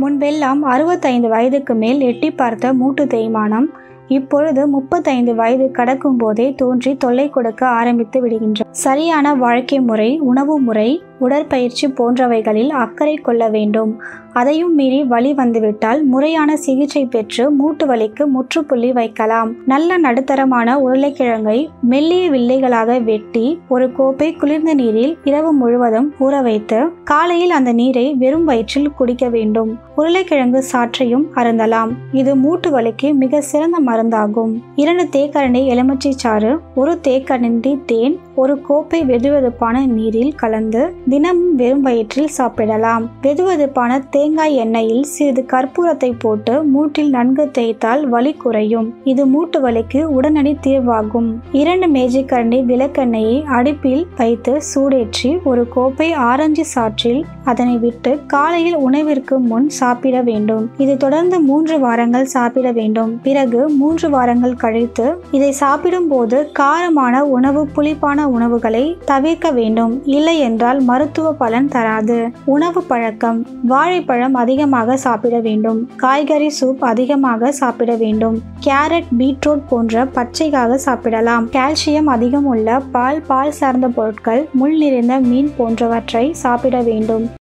முன்பெல்லாம் அறுபத்தைந்து வயதுக்கு மேல் எட்டி பார்த்த மூட்டு தேய்மானம் இப்பொழுது முப்பத்தைந்து வயது கடக்கும் போதே தோன்றி தொல்லை கொடுக்க ஆரம்பித்து விடுகின்றன சரியான வாழ்க்கை முறை உணவு முறை உடற்பயிற்சி போன்றவைகளில் அக்கறை கொள்ள வேண்டும் அதையும் மீறி வலி வந்துவிட்டால் முறையான சிகிச்சை பெற்று மூட்டு வலிக்கு முற்றுப்புள்ளி வைக்கலாம் நல்ல நடுத்தரமான உருளைக்கிழங்கை மெல்லிய வில்லைகளாக வெட்டி ஒரு கோப்பை குளிர்ந்த நீரில் இரவு முழுவதும் ஊற வைத்து காலையில் அந்த நீரை வெறும் வயிற்றில் குடிக்க வேண்டும் உருளைக்கிழங்கு சாற்றையும் அருந்தலாம் இது மூட்டு வலிக்கு மிக சிறந்த மருந்தாகும் இரண்டு தேக்கரண்டி எலுமிச்சை சாறு ஒரு தேக்கரண்டி தேன் ஒரு கோப்பை வெதுவெதுப்பான நீரில் கலந்து தினமும் வெறும் வயிற்றில் சாப்பிடலாம் வெதுவெதுப்பான தேங்காய் எண்ணெயில் சிறிது கற்பூரத்தை போட்டு மூட்டில் நன்கு தேய்த்தால் வலி குறையும் இது மூட்டு வலிக்கு உடனடி தீர்வாகும் இரண்டு மேஜைக்கரண்டி விளக்கெண்ணெயை அடுப்பில் வைத்து சூடேற்றி ஒரு கோப்பை ஆரஞ்சு சாற்றில் அதனை விட்டு காலையில் உணவிற்கு முன் சாப்பிட வேண்டும் இது தொடர்ந்து மூன்று வாரங்கள் சாப்பிட வேண்டும் பிறகு மூன்று வாரங்கள் கழித்து இதை சாப்பிடும் போது காரமான உணவு புளிப்பான உணவுகளை தவிர்க்க வேண்டும் இல்லை என்றால் மருத்துவ பலன் தராது உணவு பழக்கம் வாழைப்பழம் அதிகமாக சாப்பிட வேண்டும் காய்கறி சூப் அதிகமாக சாப்பிட வேண்டும் கேரட் பீட்ரூட் போன்ற பச்சைக்காக சாப்பிடலாம் கால்சியம் அதிகம் உள்ள பால் பால் சார்ந்த பொருட்கள் முள் நிறைந்த மீன் போன்றவற்றை சாப்பிட வேண்டும்